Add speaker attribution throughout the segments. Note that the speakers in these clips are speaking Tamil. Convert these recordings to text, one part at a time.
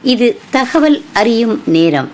Speaker 1: இது தகவல் அறியும் நேரம்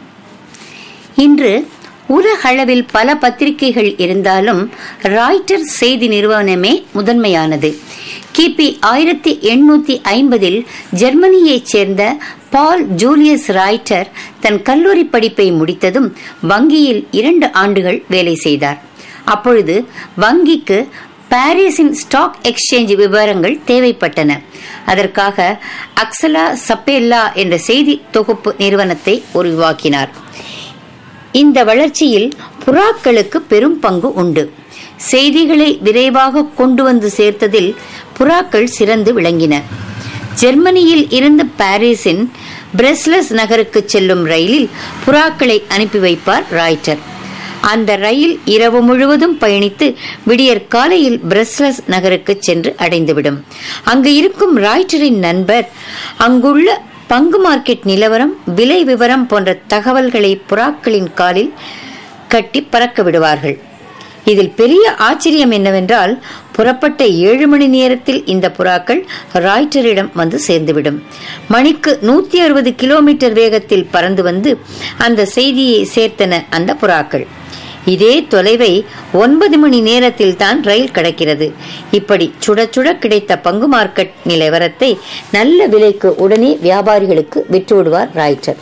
Speaker 1: இன்று உலகளவில் பல பத்திரிகைகள் இருந்தாலும் ராய்டர் செய்தி நிறுவனமே முதன்மையானது கிபி ஆயிரத்தி எண்ணூத்தி ஐம்பதில் ஜெர்மனியைச் சேர்ந்த பால் ஜூலியஸ் ராய்டர் தன் கல்லூரி படிப்பை முடித்ததும் வங்கியில் இரண்டு ஆண்டுகள் வேலை செய்தார் அப்பொழுது வங்கிக்கு பாரிஸின் ஸ்டாக் எக்ஸ்சேஞ்ச் விவரங்கள் தேவைப்பட்டன அதற்காக அக்சலா சப்பேல்லா என்ற செய்தி தொகுப்பு நிறுவனத்தை உருவாக்கினார் இந்த வளர்ச்சியில் புறாக்களுக்கு பெரும் பங்கு உண்டு செய்திகளை விரைவாக கொண்டு வந்து சேர்த்ததில் புறாக்கள் சிறந்து விளங்கின ஜெர்மனியில் இருந்து பாரிஸின் பிரஸ்லஸ் நகருக்கு செல்லும் ரயிலில் புறாக்களை அனுப்பி வைப்பார் ராய்டர் அந்த ரயில் இரவு முழுவதும் பயணித்து விடியற் காலையில் பிரஸ்லஸ் நகருக்கு சென்று அடைந்துவிடும் அங்கு இருக்கும் ராய்டரின் நண்பர் அங்குள்ள பங்கு மார்க்கெட் நிலவரம் விலை விவரம் போன்ற தகவல்களை புறாக்களின் காலில் கட்டி பறக்க விடுவார்கள் இதில் பெரிய ஆச்சரியம் என்னவென்றால் புறப்பட்ட ஏழு மணி நேரத்தில் இந்த புறாக்கள் ராய்டரிடம் வந்து சேர்ந்துவிடும் மணிக்கு நூத்தி அறுபது கிலோமீட்டர் வேகத்தில் பறந்து வந்து அந்த செய்தியை சேர்த்தன அந்த புறாக்கள் இதே தொலைவை ஒன்பது மணி நேரத்தில் தான் ரயில் கடக்கிறது இப்படி சுட சுட கிடைத்த பங்கு மார்க்கெட் நிலவரத்தை நல்ல விலைக்கு உடனே வியாபாரிகளுக்கு விற்றுவிடுவார் ராய்டர்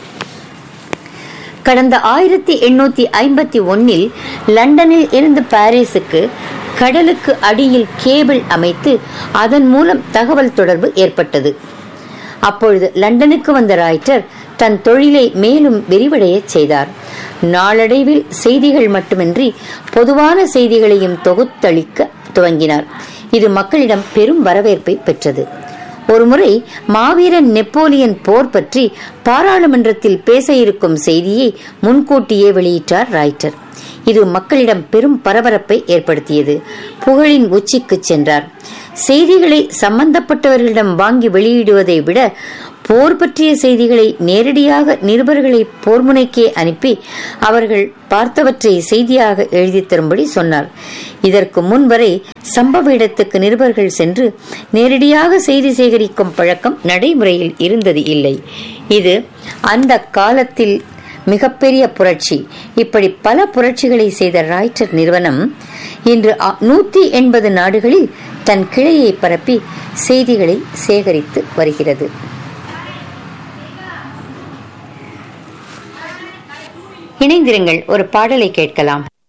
Speaker 1: கடந்த ஆயிரத்தி எண்ணூத்தி ஐம்பத்தி ஒன்னில் லண்டனில் இருந்து பாரிஸுக்கு கடலுக்கு அடியில் கேபிள் அமைத்து அதன் மூலம் தகவல் தொடர்பு ஏற்பட்டது அப்பொழுது லண்டனுக்கு வந்த ராய்டர் தன் தொழிலை மேலும் விரிவடையச் செய்தார் நாளடைவில் செய்திகள் மட்டுமின்றி பொதுவான செய்திகளையும் தொகுத்தளிக்க துவங்கினார் இது மக்களிடம் பெரும் வரவேற்பை பெற்றது ஒருமுறை மாவீரன் நெப்போலியன் போர் பற்றி பாராளுமன்றத்தில் பேச இருக்கும் செய்தியை முன்கூட்டியே வெளியிட்டார் ராய்டர் இது மக்களிடம் பெரும் பரபரப்பை ஏற்படுத்தியது புகழின் உச்சிக்கு சென்றார் செய்திகளை சம்பந்தப்பட்டவர்களிடம் வாங்கி வெளியிடுவதை விட போர் பற்றிய செய்திகளை நேரடியாக நிருபர்களை போர்முனைக்கே அனுப்பி அவர்கள் பார்த்தவற்றை செய்தியாக எழுதி தரும்படி சொன்னார் இதற்கு முன்வரை சம்பவ இடத்துக்கு நிருபர்கள் சென்று நேரடியாக செய்தி சேகரிக்கும் பழக்கம் நடைமுறையில் இருந்தது இல்லை இது அந்த காலத்தில் மிகப்பெரிய புரட்சி இப்படி பல புரட்சிகளை செய்த ராய்டர் நிறுவனம் இன்று நூத்தி எண்பது நாடுகளில் தன் கிளையை பரப்பி செய்திகளை சேகரித்து வருகிறது இணைந்திருங்கள் ஒரு பாடலை கேட்கலாம்